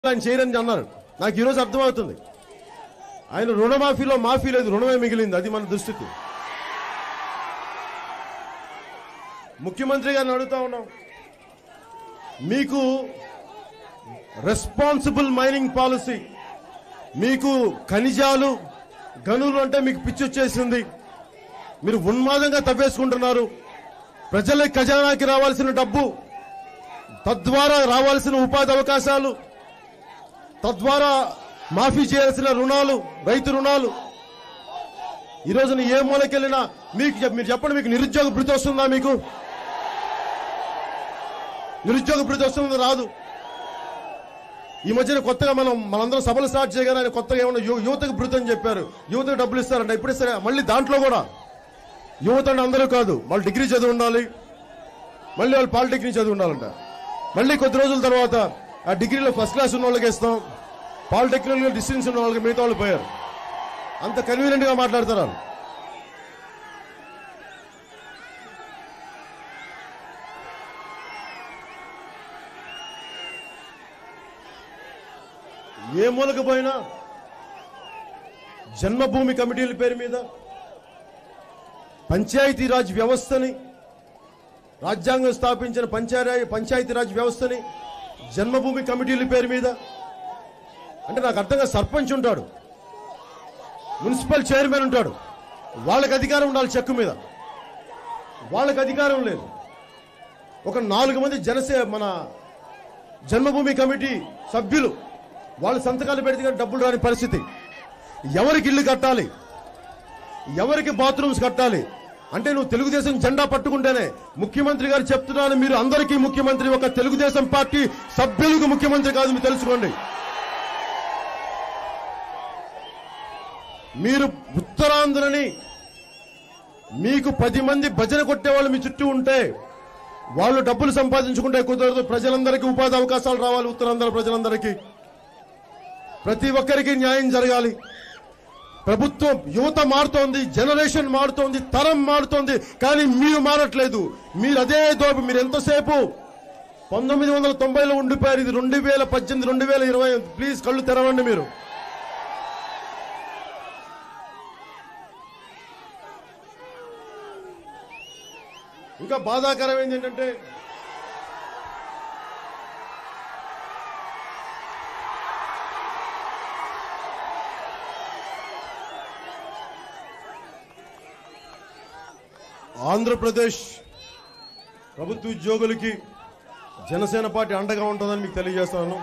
ఆయన చేయరని అన్నారు నాకు ఈరోజు అర్థమవుతుంది ఆయన రుణమాఫీలో మాఫీ లేదు రుణమే మిగిలింది అది మన దృష్టికి ముఖ్యమంత్రి గారిని అడుగుతా ఉన్నాం మీకు రెస్పాన్సిబుల్ మైనింగ్ పాలసీ మీకు ఖనిజాలు గనులు అంటే మీకు పిచ్చి వచ్చేసింది మీరు ఉన్మాదంగా తవ్వేసుకుంటున్నారు ప్రజల ఖజానాకి రావాల్సిన డబ్బు తద్వారా రావాల్సిన ఉపాధి అవకాశాలు తద్వారా మాఫీ చేయాల్సిన రుణాలు రైతు రుణాలు ఈ రోజున ఏ మూలకెళ్ళినా మీకు చెప్- మీరు చెప్పండి మీకు నిరుద్యోగ భృతి వస్తుందా మీకు నిరుద్యోగ భృతి వస్తుందా రాదు ఈ మధ్యన కొత్తగా మనం మనందరం సభలు స్టార్ట్ చేయగానే ఆయన కొత్తగా ఏమన్నా యు- యువతకు భృతి అని చెప్పారు యువతకు డబ్బులు ఇస్తారంట ఇప్పుడు సరే మళ్ళీ దాంట్లో కూడా యువత అంటే అందరూ కాదు వాళ్ళు డిగ్రీ చదివి ఉండాలి మళ్ళీ వాళ్ళు పాలిటెక్నిక్ చదివి ఉండాలంట మళ్ళీ కొద్ది రోజుల తర్వాత ఆ డిగ్రీలో ఫస్ట్ క్లాస్ ఉన్న వాళ్ళకి ఇస్తాం పాలిటెక్నిక్ డిస్టెన్స్ ఉన్న వాళ్ళకి మిగతా వాళ్ళు పోయారు అంత కన్వీనియంట్ గా మాట్లాడతారు వాళ్ళు. ఏ మూలకు పోయినా జన్మభూమి కమిటీల పేరు మీద పంచాయతీరాజ్ వ్యవస్థని రాజ్యాంగం స్థాపించిన పంచాయతీ పంచాయతీరాజ్ వ్యవస్థని జన్మభూమి కమిటీల పేరు మీద అంటే నాకు అర్థంగా సర్పంచ్ ఉంటాడు మున్సిపల్ చైర్మన్ ఉంటాడు వాళ్ళకి అధికారం ఉండాలి చెక్కు మీద వాళ్ళకి అధికారం లేదు ఒక నాలుగు మంది జనసే మన జన్మభూమి కమిటీ సభ్యులు వాళ్ళు సంతకాలు పెడితే కానీ డబ్బులు రాని పరిస్థితి ఎవరికి ఇల్లు కట్టాలి ఎవరికి బాత్రూమ్స్ కట్టాలి అంటే నువ్వు తెలుగుదేశం జెండా పట్టుకుంటేనే ముఖ్యమంత్రి గారు చెప్తున్నాను మీరు అందరికీ ముఖ్యమంత్రి ఒక తెలుగుదేశం పార్టీ సభ్యులకు ముఖ్యమంత్రి కాదు మీరు తెలుసుకోండి మీరు ఉత్తరాంధ్రని మీకు పది మంది భజన కొట్టేవాళ్ళు మీ చుట్టూ ఉంటే వాళ్ళు డబ్బులు సంపాదించుకుంటే కుదరదు ప్రజలందరికీ ఉపాధి అవకాశాలు రావాలి ఉత్తరాంధ్ర ప్రజలందరికీ ప్రతి ఒక్కరికి న్యాయం జరగాలి ప్రభుత్వం యువత మారుతోంది జనరేషన్ మారుతోంది తరం మారుతోంది కానీ మీరు మారట్లేదు మీరు అదే దోపి మీరు ఎంతసేపు పంతొమ్మిది వందల తొంభైలో ఉండిపోయారు ఇది రెండు వేల పద్దెనిమిది రెండు వేల ఇరవై ప్లీజ్ కళ్ళు తెరవండి మీరు ఇంకా బాధాకరమైంది ఏంటంటే ఆంధ్రప్రదేశ్ ప్రభుత్వ ఉద్యోగులకి జనసేన పార్టీ అండగా ఉంటుందని మీకు తెలియజేస్తాను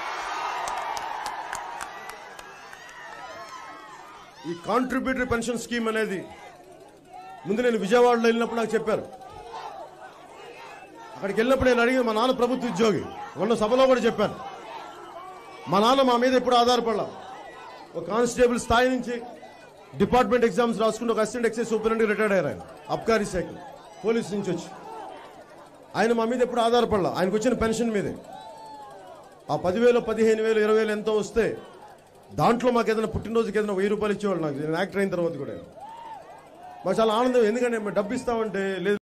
ఈ కాంట్రిబ్యూటరీ పెన్షన్ స్కీమ్ అనేది ముందు నేను విజయవాడలో వెళ్ళినప్పుడు నాకు చెప్పారు అక్కడికి వెళ్ళినప్పుడు నేను అడిగి మా నాన్న ప్రభుత్వ ఉద్యోగి మొన్న సభలో కూడా చెప్పాను మా నాన్న మా మీద ఎప్పుడు ఆధారపడలా ఒక కానిస్టేబుల్ స్థాయి నుంచి డిపార్ట్మెంట్ ఎగ్జామ్స్ రాసుకుంటూ ఒక అసిస్టెంట్ ఎక్సైజ్ సూపరింటెండెంట్ రిటైర్డ్ అయ్యారు ఆయన అబ్కారీ శాఖ పోలీస్ నుంచి వచ్చి ఆయన మా మీద ఎప్పుడు ఆధారపడలా ఆయనకు వచ్చిన పెన్షన్ మీదే ఆ పదివేలు పదిహేను వేలు ఇరవై వేలు ఎంతో వస్తే దాంట్లో మాకు ఏదైనా పుట్టినరోజుకి ఏదైనా వెయ్యి రూపాయలు ఇచ్చేవాళ్ళు నాకు నేను యాక్టర్ అయిన తర్వాత కూడా మాకు చాలా ఆనందం ఎందుకంటే మేము డబ్బు ఇస్తామంటే లేదు